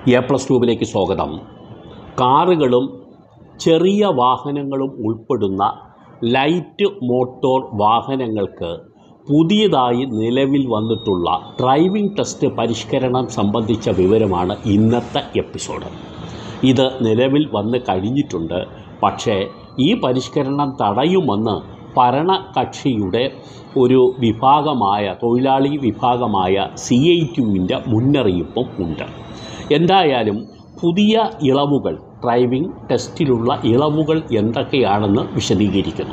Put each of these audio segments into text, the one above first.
A plus ട്യൂബിലേക്ക് സ്വാഗതം കാറുകളും ചെറിയ വാഹനങ്ങളും ഉൾപ്പെടുന്ന ലൈറ്റ് മോട്ടോർ വാഹനങ്ങൾക്ക് പുതിയതായി നിലവിൽ വന്നിട്ടുള്ള ഡ്രൈവിംഗ് ടെസ്റ്റ് പരിഷ്കരണം സംബന്ധിച്ച വിവരമാണ് ഇന്നത്തെ എപ്പിസോഡ് ഇത് നിലവിൽ വന്ന് കഴിഞ്ഞിട്ടുണ്ട് പക്ഷേ ഈ പരിഷ്കരണം തടയുമെന്ന് ഭരണകക്ഷിയുടെ ഒരു വിഭാഗമായ തൊഴിലാളി വിഭാഗമായ സി ഐ ടുവിൻ്റെ മുന്നറിയിപ്പും ഉണ്ട് എന്തായാലും പുതിയ ഇളവുകൾ ഡ്രൈവിംഗ് ടെസ്റ്റിലുള്ള ഇളവുകൾ എന്തൊക്കെയാണെന്ന് വിശദീകരിക്കുന്നു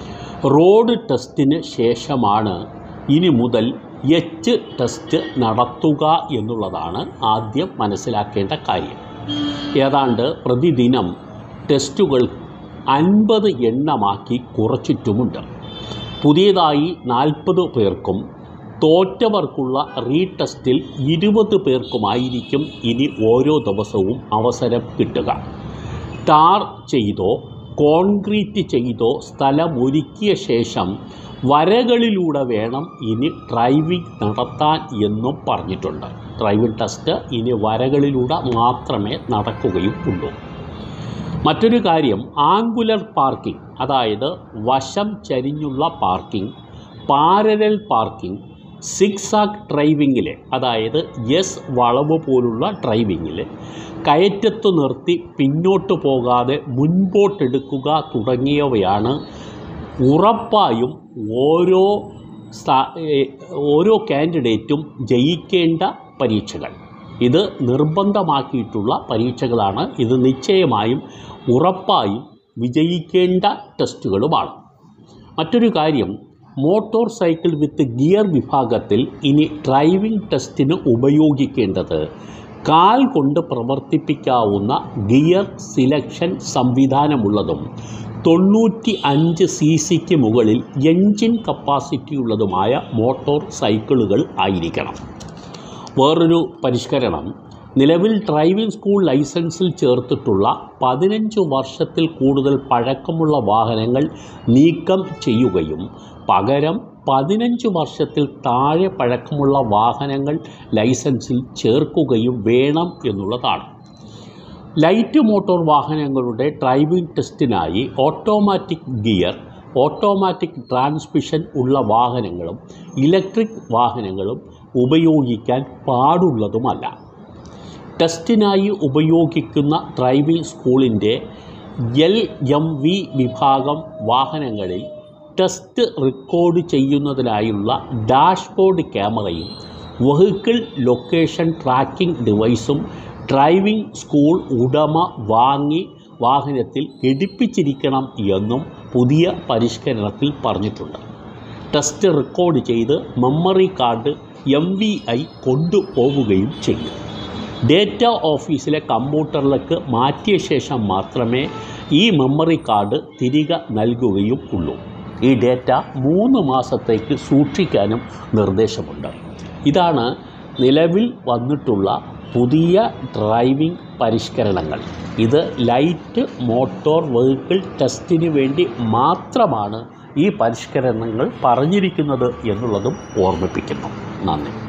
റോഡ് ടെസ്റ്റിന് ശേഷമാണ് ഇനി മുതൽ എച്ച് ടെസ്റ്റ് നടത്തുക എന്നുള്ളതാണ് ആദ്യം മനസ്സിലാക്കേണ്ട കാര്യം ഏതാണ്ട് പ്രതിദിനം ടെസ്റ്റുകൾ അൻപത് എണ്ണമാക്കി കുറച്ചിട്ടുമുണ്ട് പുതിയതായി നാൽപ്പത് പേർക്കും തോറ്റവർക്കുള്ള റീടെസ്റ്റിൽ ഇരുപത് പേർക്കുമായിരിക്കും ഇനി ഓരോ ദിവസവും അവസരം കിട്ടുക ടാർ ചെയ്തോ കോൺക്രീറ്റ് ചെയ്തോ സ്ഥലമൊരുക്കിയ ശേഷം വരകളിലൂടെ വേണം ഇനി ഡ്രൈവിംഗ് നടത്താൻ എന്നും പറഞ്ഞിട്ടുണ്ട് ഡ്രൈവിംഗ് ടെസ്റ്റ് ഇനി വരകളിലൂടെ മാത്രമേ നടക്കുകയും ഉള്ളൂ മറ്റൊരു കാര്യം ആംഗുലർ പാർക്കിംഗ് അതായത് വശം ചരിഞ്ഞുള്ള പാർക്കിംഗ് പാരലൽ പാർക്കിംഗ് സിക്സാക് ഡ്രൈവിങ്ങിൽ അതായത് എസ് വളവ് പോലുള്ള ഡ്രൈവിങ്ങിൽ കയറ്റത്ത് നിർത്തി പിന്നോട്ട് പോകാതെ മുൻപോട്ടെടുക്കുക തുടങ്ങിയവയാണ് ഉറപ്പായും ഓരോ സ്ഥാ- ഏ, ഓരോ കാൻഡിഡേറ്റും ജയിക്കേണ്ട പരീക്ഷകൾ ഇത് നിർബന്ധമാക്കിയിട്ടുള്ള പരീക്ഷകളാണ് ഇത് നിശ്ചയമായും ഉറപ്പായും വിജയിക്കേണ്ട ടെസ്റ്റുകളുമാണ് മറ്റൊരു കാര്യം മോട്ടോർ സൈക്കിൾ വിത്ത് ഗിയർ വിഭാഗത്തിൽ ഇനി ഡ്രൈവിംഗ് ടെസ്റ്റിന് ഉപയോഗിക്കേണ്ടത് കാൽ കൊണ്ട് പ്രവർത്തിപ്പിക്കാവുന്ന ഗിയർ സിലക്ഷൻ സംവിധാനമുള്ളതും തൊണ്ണൂറ്റി അഞ്ച് സി സിക്ക് മുകളിൽ എൻജിൻ കപ്പാസിറ്റിയുള്ളതുമായ മോട്ടോർ സൈക്കിളുകൾ ആയിരിക്കണം വേറൊരു പരിഷ്കരണം നിലവിൽ ഡ്രൈവിംഗ് സ്കൂൾ ലൈസൻസിൽ ചേർത്തിട്ടുള്ള പതിനഞ്ച് വർഷത്തിൽ കൂടുതൽ പഴക്കമുള്ള വാഹനങ്ങൾ നീക്കം ചെയ്യുകയും പകരം പതിനഞ്ച് വർഷത്തിൽ താഴെ പഴക്കമുള്ള വാഹനങ്ങൾ ലൈസൻസിൽ ചേർക്കുകയും വേണം എന്നുള്ളതാണ് ലൈറ്റ് മോട്ടോർ വാഹനങ്ങളുടെ ഡ്രൈവിംഗ് ടെസ്റ്റിനായി ഓട്ടോമാറ്റിക് ഗിയർ ഓട്ടോമാറ്റിക് ട്രാൻസ്മിഷൻ ഉള്ള വാഹനങ്ങളും ഇലക്ട്രിക് വാഹനങ്ങളും ഉപയോഗിക്കാൻ പാടുള്ളതുമല്ല ടെസ്റ്റിനായി ഉപയോഗിക്കുന്ന ഡ്രൈവിംഗ് സ്കൂളിൻ്റെ എൽ എം വി വിഭാഗം വാഹനങ്ങളിൽ ടെസ്റ്റ് റെക്കോർഡ് ചെയ്യുന്നതിനായുള്ള ഡാഷ്ബോർഡ് ക്യാമറയും വെഹിക്കിൾ ലൊക്കേഷൻ ട്രാക്കിംഗ് ഡിവൈസും ഡ്രൈവിംഗ് സ്കൂൾ ഉടമ വാങ്ങി വാഹനത്തിൽ ഘടിപ്പിച്ചിരിക്കണം എന്നും പുതിയ പരിഷ്കരണത്തിൽ പറഞ്ഞിട്ടുണ്ട് ടെസ്റ്റ് റെക്കോർഡ് ചെയ്ത് memory card M V I കൊണ്ടുപോവുകയും ചെയ്യും ഡേറ്റ ഓഫീസിലെ കമ്പ്യൂട്ടറിലേക്ക് മാറ്റിയ ശേഷം മാത്രമേ ഈ മെമ്മറി കാർഡ് തിരികെ നൽകുകയും ഉള്ളൂ ഈ ഡേറ്റ മൂന്ന് മാസത്തേക്ക് സൂക്ഷിക്കാനും നിർദ്ദേശമുണ്ട് ഇതാണ് നിലവിൽ വന്നിട്ടുള്ള പുതിയ ഡ്രൈവിംഗ് പരിഷ്കരണങ്ങൾ ഇത് ലൈറ്റ് മോട്ടോർ വെഹിക്കിൾ ടെസ്റ്റിന് വേണ്ടി മാത്രമാണ് ഈ പരിഷ്കരണങ്ങൾ പറഞ്ഞിരിക്കുന്നത് എന്നുള്ളതും ഓർമ്മിപ്പിക്കുന്നു നന്ദി